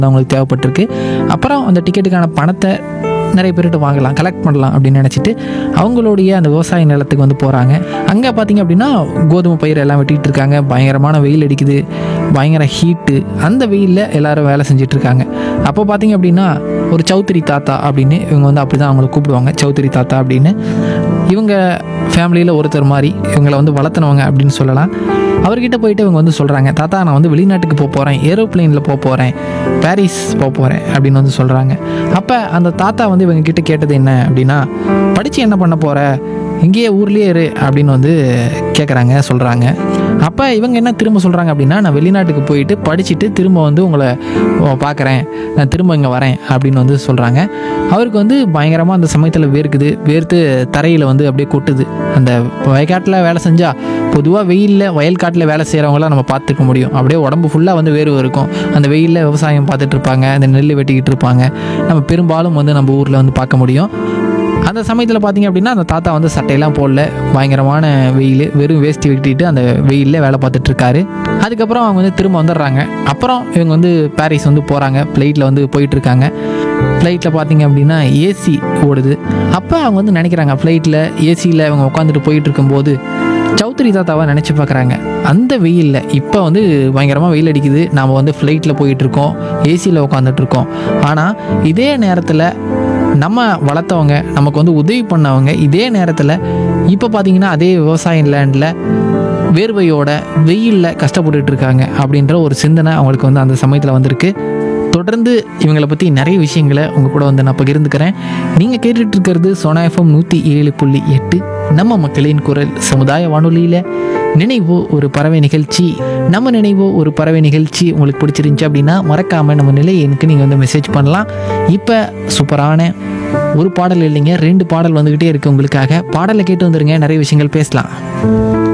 அவங்களுக்கு தேவைப்பட்டிருக்கு அப்புறம் அந்த டிக்கெட்டுக்கான பணத்தை நிறைய பேர்கிட்ட வாங்கலாம் கலெக்ட் பண்ணலாம் அப்படின்னு நினச்சிட்டு அவங்களுடைய அந்த விவசாய நிலத்துக்கு வந்து போகிறாங்க அங்கே பார்த்தீங்க அப்படின்னா கோதுமை பயிர் எல்லாம் வெட்டிகிட்டு இருக்காங்க பயங்கரமான வெயில் அடிக்குது பயங்கர ஹீட்டு அந்த வெயிலில் எல்லாரும் வேலை செஞ்சுட்டு இருக்காங்க அப்போ பார்த்தீங்க அப்படின்னா ஒரு சௌத்ரி தாத்தா அப்படின்னு இவங்க வந்து அப்படி தான் அவங்கள கூப்பிடுவாங்க சௌத்ரி தாத்தா அப்படின்னு இவங்க ஃபேமிலியில் ஒருத்தர் மாதிரி இவங்களை வந்து வளர்த்துனவங்க அப்படின்னு சொல்லலாம் அவர்கிட்ட போயிட்டு இவங்க வந்து சொல்கிறாங்க தாத்தா நான் வந்து வெளிநாட்டுக்கு போக போகிறேன் ஏரோப்ளேனில் போக போகிறேன் பாரிஸ் போக போகிறேன் அப்படின்னு வந்து சொல்கிறாங்க அப்போ அந்த தாத்தா வந்து இவங்க கிட்ட கேட்டது என்ன அப்படின்னா படித்து என்ன பண்ண போகிற இங்கேயே ஊர்லேயே இரு அப்படின்னு வந்து கேட்குறாங்க சொல்கிறாங்க அப்போ இவங்க என்ன திரும்ப சொல்கிறாங்க அப்படின்னா நான் வெளிநாட்டுக்கு போயிட்டு படிச்சுட்டு திரும்ப வந்து உங்களை பார்க்குறேன் நான் திரும்ப இங்கே வரேன் அப்படின்னு வந்து சொல்கிறாங்க அவருக்கு வந்து பயங்கரமாக அந்த சமயத்தில் வேர்க்குது வேர்த்து தரையில் வந்து அப்படியே கொட்டுது அந்த வயக்காட்டில் வேலை செஞ்சால் பொதுவாக வெயிலில் வயல்காட்டில் வேலை செய்கிறவங்களாம் நம்ம பார்த்துக்க முடியும் அப்படியே உடம்பு ஃபுல்லாக வந்து வேர்வை இருக்கும் அந்த வெயிலில் விவசாயம் பார்த்துட்டு இருப்பாங்க அந்த நெல் வெட்டிக்கிட்டு இருப்பாங்க நம்ம பெரும்பாலும் வந்து நம்ம ஊரில் வந்து பார்க்க முடியும் அந்த சமயத்தில் பார்த்தீங்க அப்படின்னா அந்த தாத்தா வந்து சட்டையெல்லாம் போடல பயங்கரமான வெயில் வெறும் வேஷ்டி வெட்டிட்டு அந்த வெயிலில் வேலை பார்த்துட்டு இருக்காரு அதுக்கப்புறம் அவங்க வந்து திரும்ப வந்துடுறாங்க அப்புறம் இவங்க வந்து பாரிஸ் வந்து போகிறாங்க ஃப்ளைட்டில் வந்து போயிட்டு இருக்காங்க ஃப்ளைட்டில் பார்த்தீங்க அப்படின்னா ஏசி ஓடுது அப்போ அவங்க வந்து நினைக்கிறாங்க ஃப்ளைட்டில் ஏசியில் இவங்க உட்காந்துட்டு போயிட்டு இருக்கும்போது சௌத்ரி தாத்தாவை நினச்சி பார்க்குறாங்க அந்த வெயிலில் இப்போ வந்து பயங்கரமாக வெயில் அடிக்குது நாம் வந்து ஃப்ளைட்டில் போயிட்டுருக்கோம் ஏசியில் உட்காந்துட்டு இருக்கோம் ஆனால் இதே நேரத்தில் நம்ம வளர்த்தவங்க நமக்கு வந்து உதவி பண்ணவங்க இதே நேரத்தில் இப்போ பார்த்தீங்கன்னா அதே விவசாய லேண்டில் வேர்வையோட வெயிலில் கஷ்டப்பட்டுட்டு இருக்காங்க அப்படின்ற ஒரு சிந்தனை அவங்களுக்கு வந்து அந்த சமயத்தில் வந்திருக்கு தொடர்ந்து இவங்களை பற்றி நிறைய விஷயங்களை உங்கள் கூட வந்து நான் பகிர்ந்துக்கிறேன் நீங்கள் கேட்டுட்டு இருக்கிறது சோனா எஃப்எம் நூற்றி ஏழு புள்ளி எட்டு நம்ம மக்களின் குரல் சமுதாய வானொலியில் நினைவோ ஒரு பறவை நிகழ்ச்சி நம்ம நினைவோ ஒரு பறவை நிகழ்ச்சி உங்களுக்கு பிடிச்சிருந்துச்சி அப்படின்னா மறக்காமல் நம்ம நிலை எனக்கு நீங்கள் வந்து மெசேஜ் பண்ணலாம் இப்போ சூப்பரான ஒரு பாடல் இல்லைங்க ரெண்டு பாடல் வந்துக்கிட்டே இருக்கு உங்களுக்காக பாடலை கேட்டு வந்துருங்க நிறைய விஷயங்கள் பேசலாம்